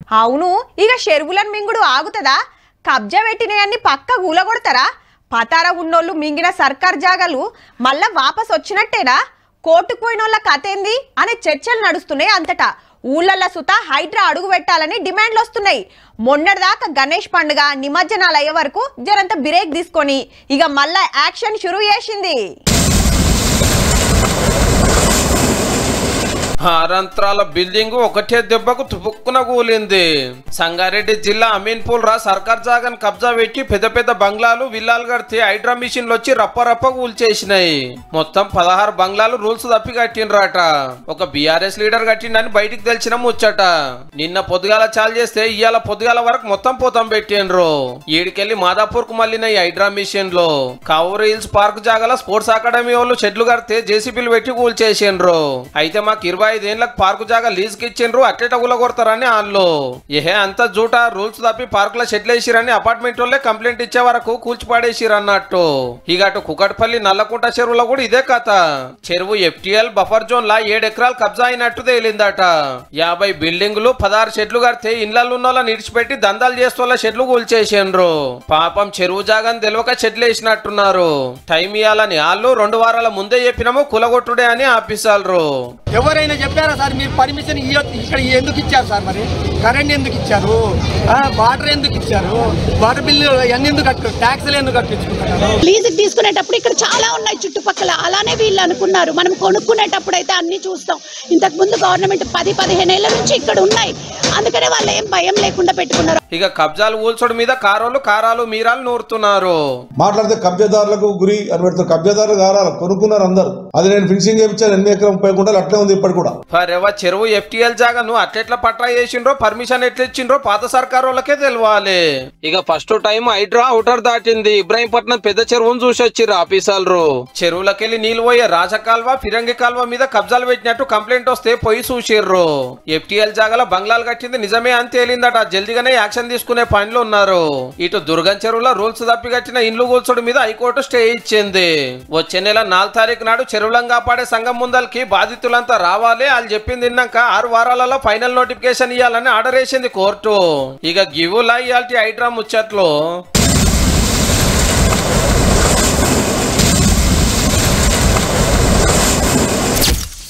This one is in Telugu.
అవును ఇక చెరువులను మింగుడు ఆగుతుందా కబ్జా పెట్టినవన్నీ పక్క కూలగొడతారా పతార ఉన్నోళ్ళు మింగిన సర్కార్ జాగాలు మళ్ళా వాపస్ వచ్చినట్టేనా కోర్టుకు పోయినోళ్ళ కథ ఏంది అనే చర్చలు నడుస్తున్నాయి అంతటా ఊళ్ళల్లో సుత హైడ్రా అడుగు పెట్టాలని డిమాండ్లు వస్తున్నాయి మొన్నటిదాకా గణేష్ పండుగ నిమజ్జనాలు అయ్యే వరకు జరంత బ్రేక్ తీసుకొని ఇక మళ్ళా యాక్షన్ షురూ చేసింది ఆరంత్రాల బిల్డింగ్ ఒకటే దెబ్బకు తుపుక్కున కూలింది సంగారెడ్డి జిల్లా అమీన్పూల్ రా సర్కార్ జాగాను కబ్జా పెట్టి పెద్ద పెద్ద బంగ్లాలు విల్లాలు కడితే హైడ్రా మిషన్లు వచ్చి రప్ప రప్ప కూల్చేసినాయి మొత్తం పదహారు బంగ్లాలు రూల్స్ తప్పి కట్టినరాట ఒక బీఆర్ఎస్ లీడర్ కట్టిండని బయటికి తెలిసిన ముచ్చట నిన్న పొద్దుగాల చాలు చేస్తే ఇవాళ పొద్దుగాల వరకు మొత్తం పోతాం పెట్టిండ్రు ఈడికెళ్లి మాదాపూర్ కు మళ్ళిన ఈ హైడ్రా మిషన్ లో కవర్ హిల్స్ పార్క్ జాగాల స్పోర్ట్స్ అకాడమీ వాళ్ళు షెడ్లు కడితే జేసీబీలు పెట్టి కూల్చేసిండ్రు అయితే మాకు ఇరవై ఐదేళ్లకు పార్కు జాగా లీజుకి ఇచ్చిండ్రు అట్టేట కొడతారని వాళ్ళు ఏహే అంత జూట రూల్స్ తప్పి పార్కులో షెడ్లు వేసిరని అపార్ట్మెంట్ వాళ్ళే కంప్లైంట్ ఇచ్చే వరకు కూల్చి పడేసిరు అన్నట్టు ఇక అటు కుకట్పల్లి నల్లకుంట చెరువులో కూడా ఇదే కథ చెరువు ఎఫ్టిఎల్ బఫర్ జోన్ లా ఏడు ఎకరాలు కబ్జా అయినట్టు తేలిందట యాభై బిల్డింగులు పదహారు షెడ్లు కడితే ఇళ్లలో ఉన్న వాళ్ళని ఇడిచిపెట్టి దందాలు చేస్తూ షెడ్లు కూల్చేసిండ్రు పాపం చెరువు జాగాని తెలియక షెడ్లు వేసినట్టున్నారు టైం ఇవ్వాలని వాళ్ళు రెండు వారాల ముందే చెప్పినాము కులగొట్టుడే అని ఆపిసాలు ఎవరైనా చెప్పారా సార్ మీరు పర్మిషన్ ఇయ్యొద్దు ఇక్కడ ఎందుకు ఇచ్చారు సార్ మరి కరెంట్ ఎందుకు ఇచ్చారు ఆ, వాటర్ ఎందుకు ఇచ్చారు వాటర్ బిల్లు ఎన్ని ఎందుకు కట్టు ట్యాక్స్లు ఎందుకు కట్టించుకుంటున్నారు లీజుకి తీసుకునేటప్పుడు ఇక్కడ చాలా ఉన్నాయి చుట్టుపక్కల అలానే వీళ్ళు అనుకున్నారు మనం కొనుక్కునేటప్పుడు అయితే అన్ని చూస్తాం ఇంతకు ముందు గవర్నమెంట్ పది పదిహేను ఏళ్ల నుంచి ఇక్కడ ఉన్నాయి అందుకనే వాళ్ళు ఏం భయం లేకుండా పెట్టుకున్నారు ఇక కబ్జాలు ఊల్చడు మీద కారోలు కారాలు మీరాలు నూరుతున్నారు మాట్లాడితే కబ్జాదారులకు గురి అని పెడతారు కబ్జాదారులు కారాలు కొనుక్కున్నారు అందరు అది నేను ఫినిషింగ్ చేయించాను ఎన్ని ఎకరం ముప్పై కుంటలు అట్లే ఉంది ఇప్పటి కూడా ఫరెవ చెరువు ఎఫ్టిఎల్ జాగాను అట్లెట్లా పట్రా చేసిండ్రో పర్మిషన్ ఎట్లా ఇచ్చిండ్రో పాత సర్కారు వాళ్ళకే తెలియాలి ఇక ఫస్ట్ టైం హైడ్రా అవుటర్ దాటింది ఇబ్రాహీంపట్నం పెద్ద చెరువును చూసి వచ్చిర్రు ఆఫీసర్లు చెరువులకెళ్లి నీళ్లు పోయే రాజకాల్వ ఫిరంగి కాల్వ మీద కబ్జాలు పెట్టినట్టు కంప్లైంట్ వస్తే పోయి చూసిర్రు ఎఫ్టిఎల్ జాగాలో బంగ్లాలు కట్టింది నిజమే అని తేలిందట జల్దిగానే యాక్షన్ తీసుకునే పనిలో ఉన్నారు ఇటు దుర్గం చెరువులో రూల్స్ తప్పి కట్టిన ఇండ్లు కూల్చుడు మీద హైకోర్టు స్టే ఇచ్చింది వచ్చే నెల నాలుగు తారీఖు నాడు చెరువులను కాపాడే సంఘం ముందలకి బాధితులంతా రావాలి వాళ్ళు చెప్పింది విన్నాక ఆరు వారాలలో ఫైనల్ నోటిఫికేషన్ ఇవ్వాలని ఆర్డర్ వేసింది కోర్టు ఇక గివులా ఇయాల్టి హైడ్రా ముచ్చట్లు